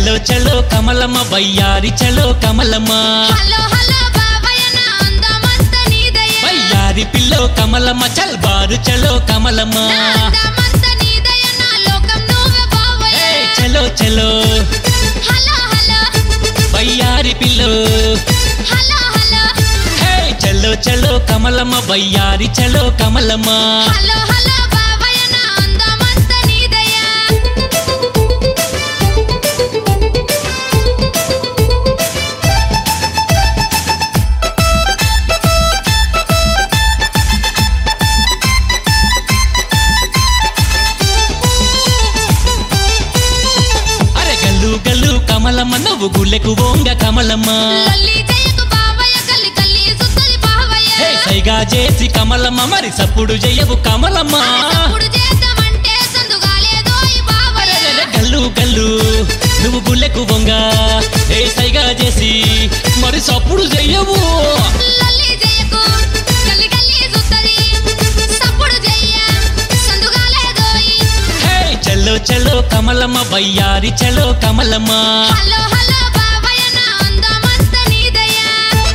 చలో చలో కమలమ్మ వయ్యారి చలో కమలమ్మ హలో హలో బాబాయ్ నా అందమంత నీదయ్యా వయ్యారి పిల్లో కమలమ్మ చల్ బారు చలో కమలమ్మ నా అందమంత నీదయ్యా నా లోకం నువ్వే బాబాయ్ ఏయ్, చలో చలో హలో హలో వయ్యారి పిల్లో హలో హలో హే చలో చలో కమలమ్మ వయ్యారి చలో కమలమ్మ హలో హలో బాబాయ్ నా అందమంత నీదయ్యా అరే గల్లు గల్లు కమలమ్మ నువ్వు గుల్లెకు ఓంగ కమలమ్మ లల్లి జయకు బాబాయ్ గల్లి గల్లి సుత్తలి బాబాయ్ హే సైగా చేసి కమలమ్మ మరి సప్పుడు చెయ్యవు కమలమ్మ అప్పుడు చేద్దామంటే సందుగా లేదో ఈ బాబాయ్ అరెరెరె గల్లు గల్లు నువ్వు గుల్లెకు బొంగ ఏ సైగా చేసి మరి సప్పుడు చెయ్యవు లల్లి జయకు గల్లి గల్లి సుత్తది సప్పుడు జయ్య సందుగా లేదో ఈ హే చలో చలో కమలమ్మ వయ్యారి చలో కమలమ్మ హలో హలో బాబాయ్ నా అందమంత నీదయ్యా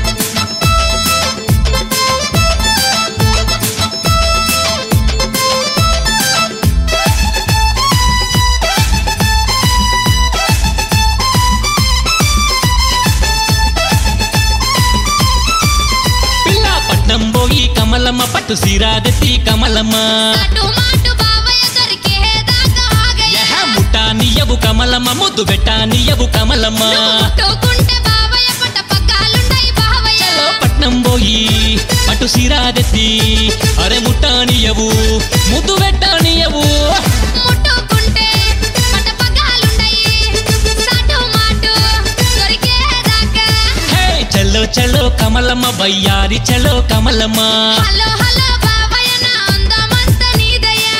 పిల్ల పట్నం పోయి కమలమ్మ పట్టు సీరాదెత్తి కమలమ్మ అటు మాటు బాబాయ్ దొరికే దాకా ఆగయ్య యహ ముట్టా నీయవు కమలమ్మ ముద్దు పెట్టా నీయవు కమలమ్మ ముట్టుకుంటే బాబాయ్ పట్ట పగ్గాలుండయి బాబాయ్ చలో పట్నం పోయి పట్టు సీరాదెత్తి అరే ముట్టా నీయవు ముద్దు పెట్టా నీయవు ముట్టుకుంటే పట్ట పగ్గాలుండయి సాటు మాటు దొరికే దాకా హే చలో చలో కమలమ్మ వయ్యారి చలో కమలమ్మ హలో హలో బాబాయ్ నా అందమంత నీదయ్యా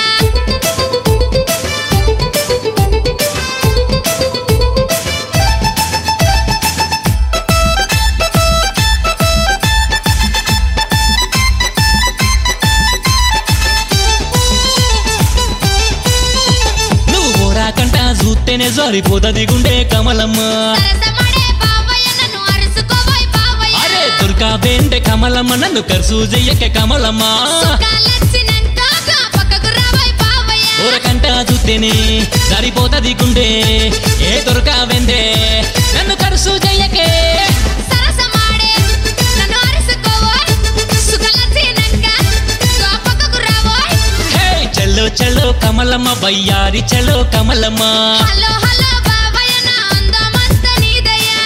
నువ్వు ఓరాకంట చూస్తేనే జారిపోతది గుండె కమలమ్మ సరసమడే బాబాయ్ నన్ను అరుసుకోబోయ్ బాబాయ్ అరే దుర్గా బేండే కమలమ్మ నన్ను కరుసు చెయ్యకే కమలమ్మ సుఖాలొచ్చినంక గా పక్కకు రాబోయ్ బాబాయ్ ఊరకంట చూస్తేనే జారిపోతది గుండె ఏ దొరకా వెందే నన్ను కరుసు చెయ్యకే సరసమాడే నన్ను అరుసుకోబోయ్ సుఖాలొచ్చినంక గా పక్కకు రాబోయ్ హే చలో చలో కమలమ్మ వయ్యారి చలో కమలమ్మ హలో హలో బాబాయ్ నా అందమంత నీదయ్యా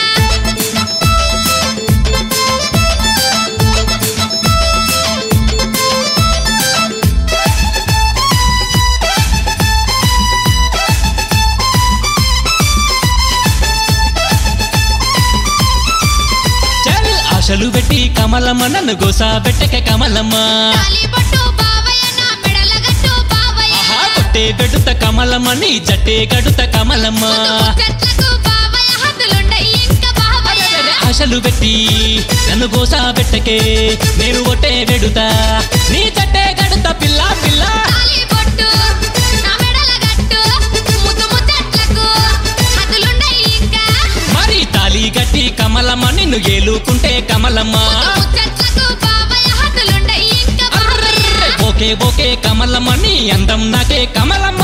చల్ ఆశలు పెట్టి కమలమ్మ నన్ను గోసా పెట్టకే కమలమ్మ తాలి బొట్టు బాబాయ్ నా మెడల గట్టు బాబాయ్ ఆహా కొట్టే గడుత కమలమ్మ నీ జట్టే గడుత కమలమ్మ చెట్లకు బాబాయ్ హద్దులుండయి ఇంకా బాబాయ్ ఆశలు పెట్టి నన్ను గోసా పెట్టకే నేను ఒట్టే వెడుతా నీ జట్టే గడుత పిల్ల పిల్ల తాలి బొట్టు నా మెడల గట్టు ముద్దు ముచ్చట్లకు హద్దులుండయి ఇంకా మరి తాలి గట్టి కమలమ్మ నిన్ను ఏలుకుంటే కమలమ్మ ముచ్చట్లకు బాబాయ్ హద్దులుండయి ఇంకా బాబాయ్ అర్రె, ఓకే ఓకే కమలమ్మ నీ అందం నాకే కమలమ్మ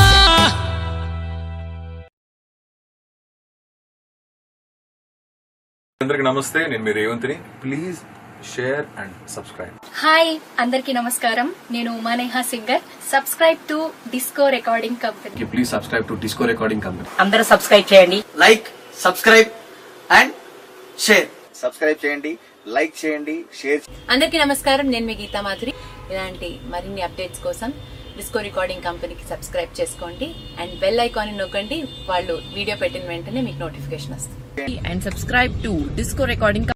అందరికి నమస్తే నేను మీ రేవంత్ని please share and subscribe hi అందరికీ నమస్కారం నేను Umaneha singer subscribe to disco recording company please subscribe to disco recording company అందరూ సబ్స్క్రైబ్ చేయండి like subscribe and share subscribe చేయండి లైక్ చేయండి షేర్ అందరికీ నమస్కారం నేను మీ గీతా మాధురి ఇలాంటి మరిన్ని అప్డేట్స్ కోసం డిస్కో రికార్డింగ్ కంపెనీకి సబ్స్క్రైబ్ చేసుకోండి అండ్ బెల్ ఐకాన్ నొక్కండి వాళ్ళు వీడియో పెట్టిన వెంటనే మీకు నోటిఫికేషన్ వస్తుంది and subscribe to Disco Recording